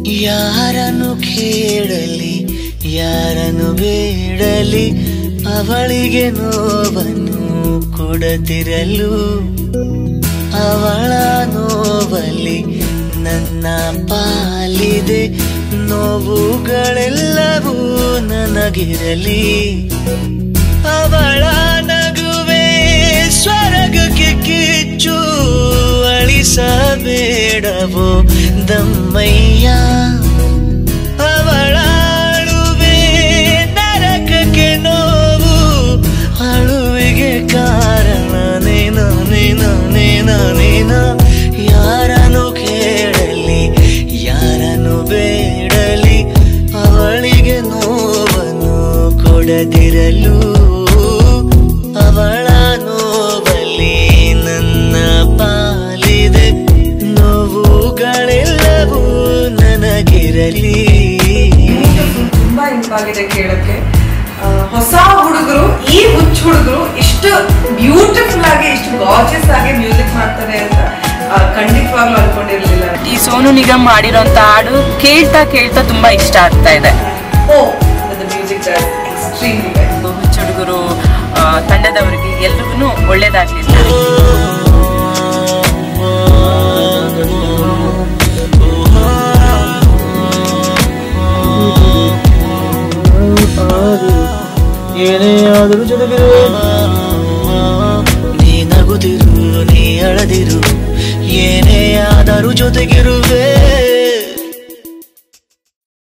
ಯಾರನ್ನು ಕೇಳಲಿ ಯಾರನ್ನು ಬೇಡಲಿ ಅವಳಿಗೆ ನೋವನ್ನು ಕೊಡದಿರಲು ಅವಳ ನೋವಲ್ಲಿ ನನ್ನ ಪಾಲಿದೆ ನೋವುಗಳೆಲ್ಲವೂ ನನಗಿರಲಿ ಅವಳ ನಗುವೆ ಸ್ವರ್ಗಕ್ಕೆ ಕಿಚ್ಚು ಅಳಿಸಬೇಡವೋ ದಮ್ಮಯ್ಯ ಅವಳ ಅಳುವೆ ನರಕಕ್ಕೆ ನೋವು ಅಳುವಿಗೆ ಕಾರಣ ನೀನು ನೀನು ನೀನು ನೀನು ಯಾರನ್ನು ಕೇಳಲಿ ಯಾರನ್ನು ಬೇಡಲಿ ಅವಳಿಗೆ ನೋವನ್ನು ಕೊಡದಿರಲು ಅವಳ ನೋವಲ್ಲಿ ನನ್ನ ಪಾಲಿದೆ ನೋವುಗಳೆಲ್ಲವೂ ನನಗಿರಲಿ ತುಂಬಾ ಇಂಪಾಗಿದೆ ಕೇಳಕ್ಕೆ ಆ, ಹೊಸ ಹುಡುಗರು ಈ ಹುಚ್ಚ ಹುಡುಗರು ಇಷ್ಟು ಬ್ಯೂಟಿಫುಲ್ ಆಗಿ ಇಷ್ಟು ಗಾರ್ಜಿಯಸ್ ಆಗಿ ಮ್ಯೂಸಿಕ್ ಮಾಡ್ತಾರೆ ಅಂತ ಆ, ಖಂಡಿತವಾಗ್ಲೂ ಅನ್ಕೊಂಡಿರ್ಲಿಲ್ಲ ಈ ಸೋನು ನಿಗಮ್ ಮಾಡಿರೋಂಥ ಹಾಡು ಕೇಳ್ತಾ ಕೇಳ್ತಾ ತುಂಬಾ ಇಷ್ಟ ಆಗ್ತಾ ಇದೆ ಓ ಮ್ಯೂಸಿಕ್ ಎಕ್ಸ್ಟ್ರೀಮ್ಲಿ ಹುಚ್ಚ ಹುಡುಗರು ಆ, ತಂಡದವರಿಗೆ ಎಲ್ರಿಗೂ ಒಳ್ಳೇದಾಗ್ಲಿ ಸರ್ ಏನೇ ಆದರೂ ಜೊತೆಗಿರುವೆ ನೀ ನಗುತ್ತಿರು ನೀ ಅಳದಿರು ಏನೇ ಆದರೂ ಜೊತೆಗಿರುವೆ